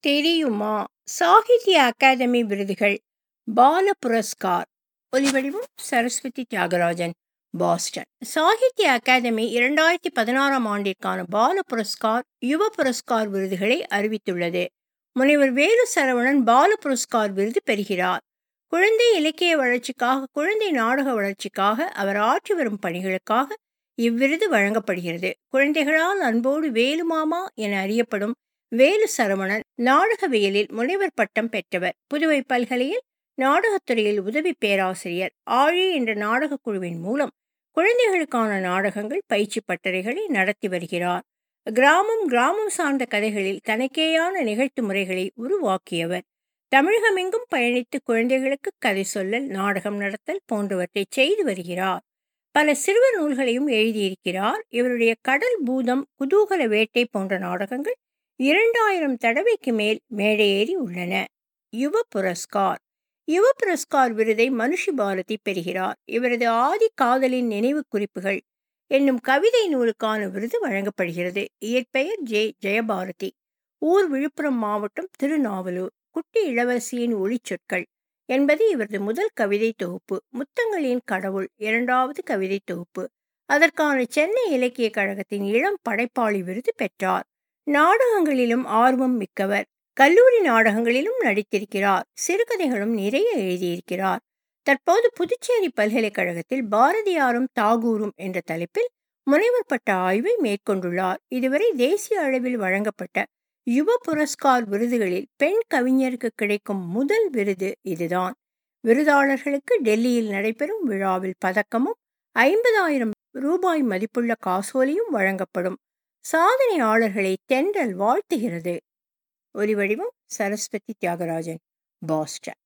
தெரியுமா சாகித்ய அகாதமி விருதுகள் பால புரஸ்கார் ஒலிவடிவம் சரஸ்வதி தியாகராஜன் பாஸ்டன் சாகித்ய அகாதமி இரண்டாயிரத்தி பதினாறாம் ஆண்டிற்கான பால புரஸ்கார் யுவ புரஸ்கார் விருதுகளை அறிவித்துள்ளது முனைவர் வேலு சரவணன் பால புரஸ்கார் விருது பெறுகிறார் குழந்தை இலக்கிய வளர்ச்சிக்காக குழந்தை நாடக வளர்ச்சிக்காக அவர் ஆற்றி வரும் பணிகளுக்காக இவ்விருது வழங்கப்படுகிறது குழந்தைகளால் அன்போடு வேலு மாமா என அறியப்படும் வேலு சரவணன் நாடகவியலில் முனைவர் பட்டம் பெற்றவர் புதுவை பல்கலையில் நாடகத்துறையில் உதவி பேராசிரியர் ஆழி என்ற நாடகக் குழுவின் மூலம் குழந்தைகளுக்கான நாடகங்கள் பயிற்சி பட்டறைகளை நடத்தி வருகிறார் கிராமம் கிராமம் சார்ந்த கதைகளில் தனக்கேயான நிகழ்த்து முறைகளை உருவாக்கியவர் தமிழகமெங்கும் பயணித்து குழந்தைகளுக்கு கதை சொல்லல் நாடகம் நடத்தல் போன்றவற்றை செய்து வருகிறார் பல சிறுவர் நூல்களையும் எழுதியிருக்கிறார் இவருடைய கடல் பூதம் குதூகல வேட்டை போன்ற நாடகங்கள் இரண்டாயிரம் தடவைக்கு மேல் மேடையேறி உள்ளன யுவ புரஸ்கார் யுவ புரஸ்கார் விருதை மனுஷி பாரதி பெறுகிறார் இவரது ஆதி காதலின் நினைவு குறிப்புகள் என்னும் கவிதை நூலுக்கான விருது வழங்கப்படுகிறது இயற்பெயர் ஜே ஜெயபாரதி ஊர் விழுப்புரம் மாவட்டம் திருநாவலூர் குட்டி இளவரசியின் ஒளிச்சொற்கள் என்பது இவரது முதல் கவிதை தொகுப்பு முத்தங்களின் கடவுள் இரண்டாவது கவிதை தொகுப்பு அதற்கான சென்னை இலக்கிய கழகத்தின் இளம் படைப்பாளி விருது பெற்றார் நாடகங்களிலும் ஆர்வம் மிக்கவர் கல்லூரி நாடகங்களிலும் நடித்திருக்கிறார் சிறுகதைகளும் நிறைய எழுதியிருக்கிறார் தற்போது புதுச்சேரி பல்கலைக்கழகத்தில் பாரதியாரும் தாகூரும் என்ற தலைப்பில் முனைவர் பட்ட ஆய்வை மேற்கொண்டுள்ளார் இதுவரை தேசிய அளவில் வழங்கப்பட்ட யுவ புரஸ்கார் விருதுகளில் பெண் கவிஞருக்கு கிடைக்கும் முதல் விருது இதுதான் விருதாளர்களுக்கு டெல்லியில் நடைபெறும் விழாவில் பதக்கமும் ஐம்பதாயிரம் ரூபாய் மதிப்புள்ள காசோலியும் வழங்கப்படும் சாதனையாளர்களை தென்றல் வாழ்த்துகிறது ஒலிவடிவம் சரஸ்வதி தியாகராஜன் பாஸ்டன்